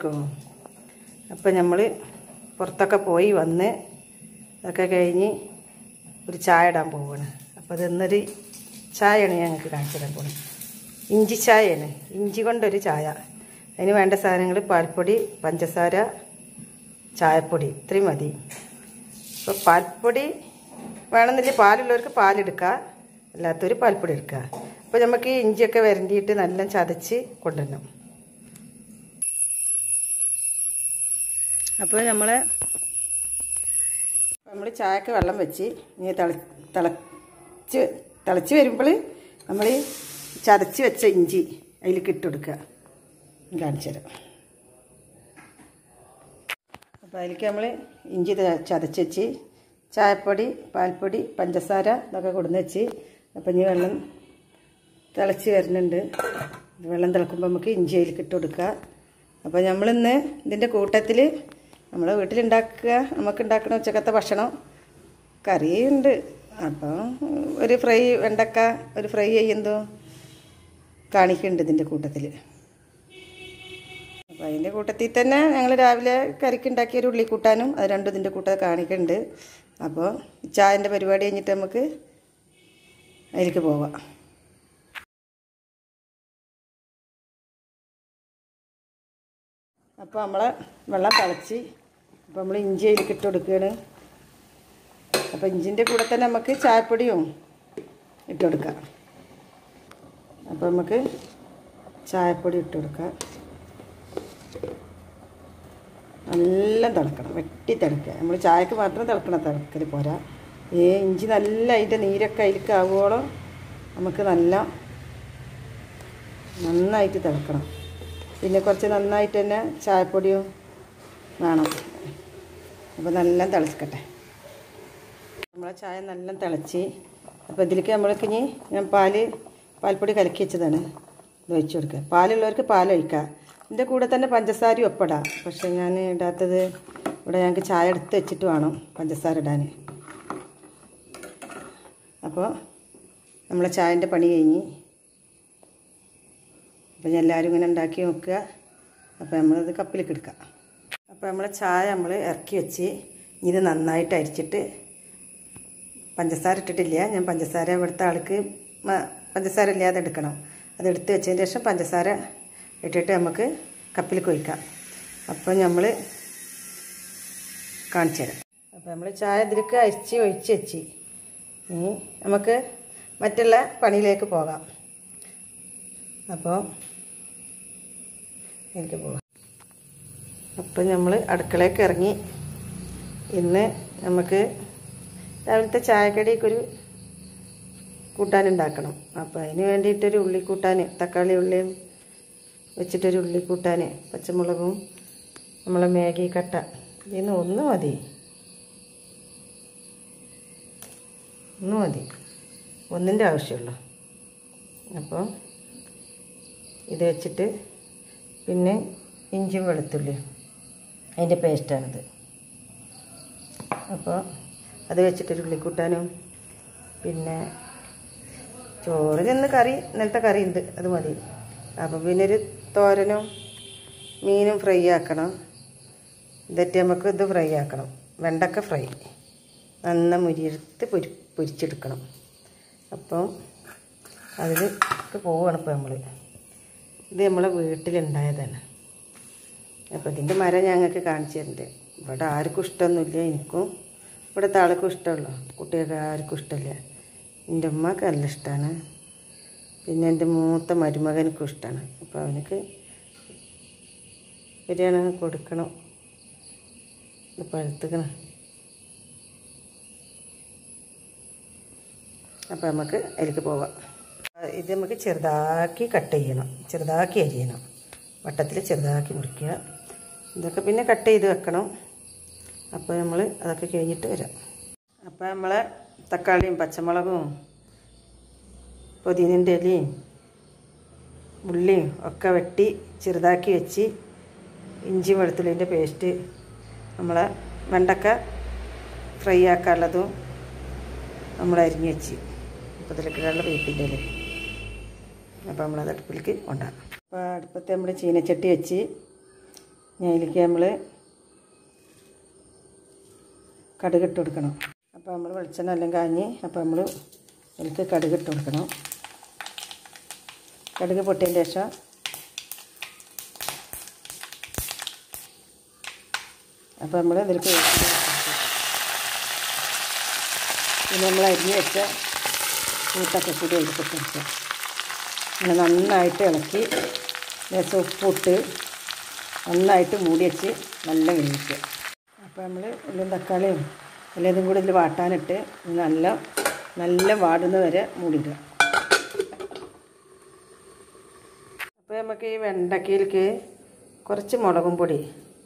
അലൈക്കും അപ്പോൾ നമ്മൾ പുറത്തൊക്കെ പോയി വന്ന് അതൊക്കെ കഴിഞ്ഞ് ഒരു ചായ ഇടാൻ പോവുകയാണ് അപ്പോൾ അതൊന്നൊരു ചായയാണ് ഞങ്ങൾക്ക് കാണിച്ചു തരാൻ പോകുന്നത് ഇഞ്ചി ചായയാണ് ഇഞ്ചി കൊണ്ടൊരു ചായ അതിന് വേണ്ട സാധനങ്ങൾ പാൽപ്പൊടി പഞ്ചസാര ചായപ്പൊടി ഇത്രയും മതി അപ്പോൾ പാൽപ്പൊടി വേണമെന്നില്ല പാലുള്ളവർക്ക് പാലെടുക്കുക അല്ലാത്തവർ പാൽപ്പൊടി എടുക്കുക അപ്പോൾ നമുക്ക് ഈ ഇഞ്ചിയൊക്കെ വരണ്ടിയിട്ട് നല്ല ചതച്ച് കൊണ്ടുവരണം അപ്പോൾ നമ്മൾ നമ്മൾ ചായക്ക് വെള്ളം വെച്ച് ഇനി തിള തിളച്ച് തിളച്ച് വരുമ്പോൾ നമ്മൾ ചതച്ച് വെച്ച ഇഞ്ചി അതിലേക്ക് ഇട്ട് കൊടുക്കുക കാണിച്ചു തരാം അപ്പോൾ അതിലേക്ക് നമ്മൾ ഇഞ്ചി ചതച്ച് വെച്ച് ചായപ്പൊടി പാൽപ്പൊടി പഞ്ചസാര ഇതൊക്കെ കൊടുന്ന് വെച്ച് അപ്പം ഇനി വെള്ളം തിളച്ച് വരുന്നുണ്ട് വെള്ളം തിളക്കുമ്പോൾ നമുക്ക് ഇഞ്ചി അതിലേക്ക് ഇട്ട് കൊടുക്കുക അപ്പോൾ നമ്മളിന്ന് ഇതിൻ്റെ കൂട്ടത്തിൽ നമ്മളെ വീട്ടിലുണ്ടാക്കുക നമുക്ക് ഉണ്ടാക്കുന്ന ഉച്ചക്കത്തെ ഭക്ഷണം കറിയുണ്ട് അപ്പോൾ ഒരു ഫ്രൈ വെണ്ടക്ക ഒരു ഫ്രൈ ചെയ്യുന്നതോ കാണിക്കുന്നുണ്ട് ഇതിൻ്റെ കൂട്ടത്തിൽ അപ്പോൾ അതിൻ്റെ കൂട്ടത്തിൽ തന്നെ ഞങ്ങൾ രാവിലെ കറിക്ക് ഉണ്ടാക്കിയ ഒരു ഉള്ളിക്കൂട്ടാനും അത് രണ്ടും ഇതിൻ്റെ കൂട്ടത്തിൽ കാണിക്കുന്നുണ്ട് അപ്പോൾ ചായൻ്റെ പരിപാടി കഴിഞ്ഞിട്ട് നമുക്ക് അതിലേക്ക് പോവാം അപ്പോൾ നമ്മളെ വെള്ളം തിളച്ച് അപ്പോൾ നമ്മൾ ഇഞ്ചി അതിലേക്ക് ഇട്ട് കൊടുക്കുകയാണ് അപ്പോൾ ഇഞ്ചിൻ്റെ കൂടെ തന്നെ നമുക്ക് ചായപ്പൊടിയും ഇട്ട് കൊടുക്കാം അപ്പോൾ നമുക്ക് ചായപ്പൊടി ഇട്ട് കൊടുക്കാം നല്ല തിളക്കണം വെട്ടി തിളക്കുക നമ്മൾ ചായക്ക് മാത്രം തിളക്കണം തിളക്കൽ പോരാ ഈ ഇഞ്ചി നല്ല അതിൻ്റെ നീരൊക്കെ അതിലേക്ക് ആവുകയോളം നമുക്ക് നല്ല നന്നായിട്ട് തിളക്കണം പിന്നെ കുറച്ച് നന്നായിട്ട് തന്നെ ചായപ്പൊടിയും വേണം അപ്പോൾ നല്ല തിളക്കട്ടെ നമ്മളെ ചായ നല്ല തിളച്ച് അപ്പോൾ ഇതിലേക്ക് നമ്മൾക്ക് ഇനി ഞാൻ പാല് പാൽപ്പൊടി കലക്കി വെച്ചതാണ് ഇത് വെച്ച് കൊടുക്കുക പാലുള്ളവർക്ക് പാലൊഴിക്കുക ഇതിൻ്റെ കൂടെ തന്നെ പഞ്ചസാരയും ഒപ്പിടാം പക്ഷേ ഞാൻ ഇടാത്തത് ഇവിടെ ഞങ്ങൾക്ക് ചായ എടുത്ത് വെച്ചിട്ട് വേണം പഞ്ചസാര ഇടാൻ അപ്പോൾ നമ്മളെ ചായൻ്റെ പണി കഴിഞ്ഞ് അപ്പോൾ എല്ലാവരും ഇങ്ങനെ ഉണ്ടാക്കി നോക്കുക അപ്പോൾ നമ്മളിത് കപ്പിലേക്ക് എടുക്കാം അപ്പോൾ നമ്മളെ ചായ നമ്മൾ ഇറക്കി വെച്ച് ഇത് നന്നായിട്ട് അരിച്ചിട്ട് പഞ്ചസാര ഇട്ടിട്ടില്ല ഞാൻ പഞ്ചസാര ഇവിടുത്തെ ആൾക്ക് പഞ്ചസാര ഇല്ലാതെ എടുക്കണം അത് എടുത്ത് വെച്ചതിന് ശേഷം പഞ്ചസാര ഇട്ടിട്ട് നമുക്ക് കപ്പിൽ കൊയ്ക്കാം അപ്പോൾ നമ്മൾ കാണിച്ചു തരാം അപ്പോൾ നമ്മൾ ചായ ഇതിലേക്ക് അരിച്ച് ഒഴിച്ച് വെച്ച് ഇനി നമുക്ക് മറ്റുള്ള പണിയിലേക്ക് പോകാം അപ്പോൾ എനിക്ക് പോകാം അപ്പം നമ്മൾ അടുക്കളയ്ക്ക് ഇറങ്ങി ഇന്ന് നമുക്ക് രാവിലത്തെ ചായക്കടിക്കൊരു കൂട്ടാനുണ്ടാക്കണം അപ്പോൾ അതിന് വേണ്ടിയിട്ടൊരു ഉള്ളിക്കൂട്ടാൻ തക്കാളി ഉള്ളിയും വെച്ചിട്ടൊരു ഉള്ളിക്കൂട്ടാൻ പച്ചമുളകും നമ്മളെ മാഗി കട്ട ഇതിന്ന് ഒന്ന് മതി ഒന്ന് മതി ഒന്നിൻ്റെ ആവശ്യമുള്ളൂ അപ്പോൾ ഇത് വെച്ചിട്ട് പിന്നെ ഇഞ്ചിയും വെളുത്തുള്ളിയും അതിൻ്റെ പേസ്റ്റാണിത് അപ്പോൾ അത് വെച്ചിട്ടൊരു ഉള്ളിക്കൂട്ടാനും പിന്നെ ചോറിന് കറി ഇന്നലത്തെ കറി ഉണ്ട് അത് മതി അപ്പോൾ പിന്നെ ഒരു തോരനും മീനും ഫ്രൈ ആക്കണം ഇതൊക്കെ നമുക്ക് ഇത് ഫ്രൈ ആക്കണം വെണ്ടക്ക ഫ്രൈ നന്ന മുരിയെടുത്ത് പൊരി പൊരിച്ചെടുക്കണം അപ്പോൾ അതിൽ പോവുകയാണ് ഇപ്പോൾ നമ്മൾ ഇത് നമ്മളെ വീട്ടിലുണ്ടായതാണ് അപ്പോൾ ഇതിൻ്റെ മരം ഞങ്ങൾക്ക് കാണിച്ചു തരുന്നുണ്ട് ഇവിടെ ആർക്കും ഇഷ്ടമൊന്നുമില്ല എനിക്കും ഇവിടുത്തെ ആൾക്കും ഇഷ്ടമുള്ളൂ കുട്ടികൾക്ക് ആർക്കും ഇഷ്ടമില്ല എൻ്റെ ഉമ്മക്ക് നല്ല ഇഷ്ടമാണ് പിന്നെ എൻ്റെ മൂത്ത മരുമകനക്കും ഇഷ്ടമാണ് അപ്പോൾ അവനക്ക് ബിരിയാണി കൊടുക്കണം ഇത് പഴുത്തുക്കണം അപ്പോൾ നമുക്ക് അതിലേക്ക് പോവാം ഇത് നമുക്ക് ചെറുതാക്കി കട്ട് ചെയ്യണം ചെറുതാക്കി അരിയണം വട്ടത്തിൽ ചെറുതാക്കി മുറിക്കുക ഇതൊക്കെ പിന്നെ കട്ട് ചെയ്ത് വെക്കണം അപ്പോൾ നമ്മൾ അതൊക്കെ കഴിഞ്ഞിട്ട് വരാം അപ്പോൾ നമ്മൾ തക്കാളിയും പച്ചമുളകും പുതിനൻ്റെ ഇലയും ഉള്ളിയും ഒക്കെ വെട്ടി ചെറുതാക്കി വെച്ച് ഇഞ്ചി വെളുത്തുള്ളിൻ്റെ പേസ്റ്റ് നമ്മളെ വെണ്ടക്ക ഫ്രൈ ആക്കാനുള്ളതും നമ്മൾ അരിഞ്ഞ് വെച്ച് അപ്പോൾ ഇതിലേക്കുള്ള വേപ്പിൻ്റെ ഇല അപ്പോൾ നമ്മളത് അടുപ്പിലേക്ക് കൊണ്ടാകും അപ്പോൾ അടുപ്പത്ത് നമ്മൾ ചീനച്ചട്ടി വെച്ച് ഇനി അതിലേക്ക് നമ്മൾ കടുകിട്ട് കൊടുക്കണം അപ്പോൾ നമ്മൾ വെളിച്ചെണ്ണ എല്ലാം കാഞ്ഞ് അപ്പോൾ നമ്മൾ അതിലേക്ക് കടുകിട്ട് കൊടുക്കണം കടുക് പൊട്ടിയതിന് ശേഷം അപ്പോൾ നമ്മൾ ഇതിലേക്ക് വേപ്പില ഇട്ട് കൊടുക്കും. പിന്നെ നമ്മൾ അരിഞ്ഞ് വെച്ച കൂട്ടൊക്കെ കൂടി എടുത്തിട്ട് കൊടുക്കുക അങ്ങനെ നന്നായിട്ട് ഇളക്കി ലേശം ഉപ്പിട്ട് നന്നായിട്ട് മൂടി വെച്ച് നല്ല വേവിക്കുക അപ്പോൾ നമ്മൾ ഉള്ളിയും തക്കാളിയും എല്ലാതും കൂടി ഇതിൽ വാട്ടാനിട്ട് നല്ല നല്ല വാടുന്ന വരെ മൂടിയിടുക അപ്പോൾ നമുക്ക് ഈ വെണ്ടക്കയിലേക്ക് കുറച്ച് മുളകും പൊടി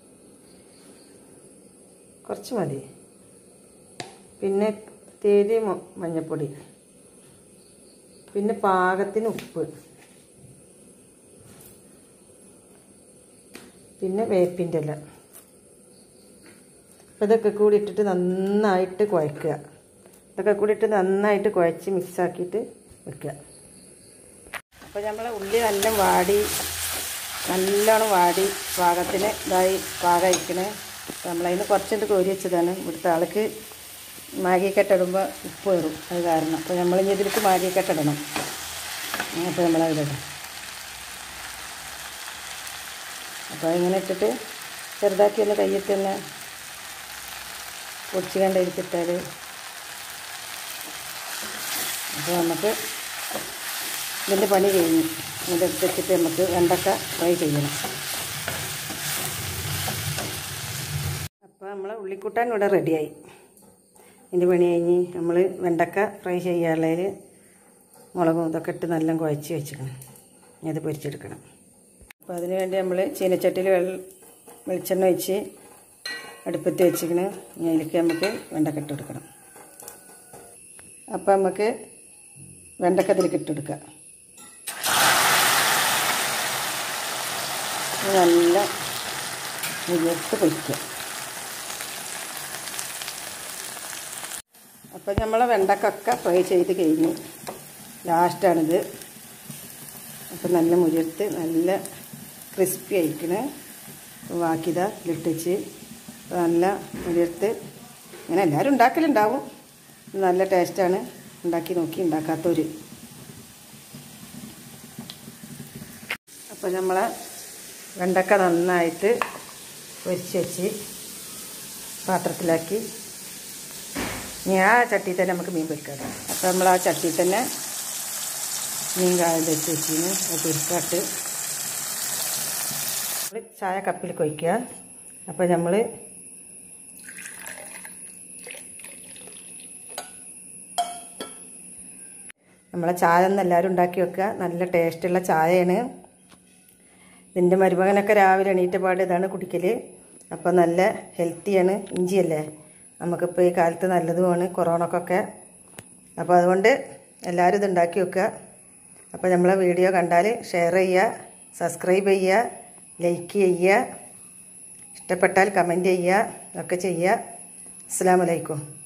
കുറച്ച് മതി പിന്നെ തേരി മ- മഞ്ഞൾപ്പൊടി പിന്നെ പാകത്തിന് ഉപ്പ് പിന്നെ വേപ്പിൻ്റെ ഇല അപ്പോൾ ഇതൊക്കെ കൂടി ഇട്ടിട്ട് നന്നായിട്ട് കുഴക്കുക ഇതൊക്കെ കൂടി ഇട്ട് നന്നായിട്ട് കുഴച്ച് മിക്സാക്കിയിട്ട് വെക്കുക അപ്പോൾ നമ്മളെ ഉള്ളി നല്ല വാടി നല്ലോണം വാടി പാകത്തിന് ഇതായി പാകമായിക്കണേ നമ്മളതിന് കുറച്ചിട്ട് കോരി വെച്ചതാണ് ഇവിടുത്തെ ആൾക്ക് മാഗി കെട്ടിടുമ്പോൾ ഉപ്പ് കയറും അത് കാരണം അപ്പോൾ നമ്മൾ ഇനി ഇതിലേക്ക് മാഗി കെട്ടിടണം അപ്പോൾ നമ്മളതിലിടാം അപ്പോൾ ഇങ്ങനെ ഇട്ടിട്ട് ചെറുതാക്കി ഒന്ന് കയ്യിട്ട് തന്നെ പൊടിച്ച് കണ്ട് ഇരിക്കിട്ടാൽ അപ്പോൾ നമുക്ക് ഇതിൻ്റെ പണി കഴിഞ്ഞു ഇതെടുത്ത് വെച്ചിട്ട് നമുക്ക് വെണ്ടക്ക ഫ്രൈ ചെയ്യണം അപ്പോൾ നമ്മൾ ഉള്ളിക്കൂട്ടാൻ ഇവിടെ റെഡിയായി ഇതിൻ്റെ പണി കഴിഞ്ഞ് നമ്മൾ വെണ്ടക്ക ഫ്രൈ ചെയ്യാനുള്ളതിൽ മുളകും ഇതൊക്കെ ഇട്ട് നല്ല കുഴച്ച് വെച്ചിക്കണം ഇനി അത് പൊരിച്ചെടുക്കണം അപ്പോൾ അതിന് വേണ്ടി നമ്മൾ ചീനച്ചട്ടിയിൽ വെള്ള വെളിച്ചെണ്ണ ഒഴിച്ച് അടുപ്പത്ത് വെച്ചിക്കണ് ഇനി അതിലേക്ക് നമുക്ക് വെണ്ടക്ക ഇട്ട് കൊടുക്കണം അപ്പോൾ നമുക്ക് വെണ്ടക്ക ഇതിലേക്ക് ഇട്ട് കൊടുക്കാം ഇത് നല്ല മുരിയത്ത് പൊരിക്കുക അപ്പം നമ്മളെ വെണ്ടക്കൊക്കെ ഫ്രൈ ചെയ്ത് കഴിഞ്ഞു ലാസ്റ്റാണിത് അപ്പം നല്ല മുരിയത്ത് നല്ല ക്രിസ്പി ആയിരിക്കണേ ബാക്കിതാ ഇട്ടിച്ച് നല്ല മുരിയത്ത് ഇങ്ങനെ എല്ലാവരും ഉണ്ടാക്കലുണ്ടാവും നല്ല ടേസ്റ്റാണ് ഉണ്ടാക്കി നോക്കി ഉണ്ടാക്കാത്തവർ അപ്പോൾ നമ്മളെ വെണ്ടക്ക നന്നായിട്ട് പൊരിച്ച് വെച്ച് പാത്രത്തിലാക്കി ഇനി ആ ചട്ടിയിൽ തന്നെ നമുക്ക് മീൻ പൊരിക്കാം അപ്പോൾ നമ്മൾ ആ ചട്ടിയിൽ തന്നെ മീൻ കായം വെച്ച് വെച്ചിന് അത് പൊരിക്കാട്ട് നമ്മൾ ചായ കപ്പിൽ കൊയ്ക്കുക അപ്പോൾ നമ്മൾ നമ്മളെ ചായ ഒന്ന് എല്ലാവരും ഉണ്ടാക്കി വെക്കുക നല്ല ടേസ്റ്റുള്ള ചായയാണ് ഇതിൻ്റെ മരുമകനൊക്കെ രാവിലെ എണീറ്റ പാട് ഇതാണ് കുടിക്കൽ അപ്പോൾ നല്ല ഹെൽത്തിയാണ് ഇഞ്ചിയല്ലേ നമുക്കിപ്പോൾ ഈ കാലത്ത് നല്ലതുമാണ് കൊറോണക്കൊക്കെ അപ്പോൾ അതുകൊണ്ട് എല്ലാവരും ഇത് ഉണ്ടാക്കി വെക്കുക അപ്പോൾ നമ്മളെ വീഡിയോ കണ്ടാൽ ഷെയർ ചെയ്യുക സബ്സ്ക്രൈബ് ചെയ്യുക ലൈക്ക് ചെയ്യുക ഇഷ്ടപ്പെട്ടാൽ കമൻറ്റ് ചെയ്യുക ഒക്കെ ചെയ്യുക അസ്സാം വലൈക്കും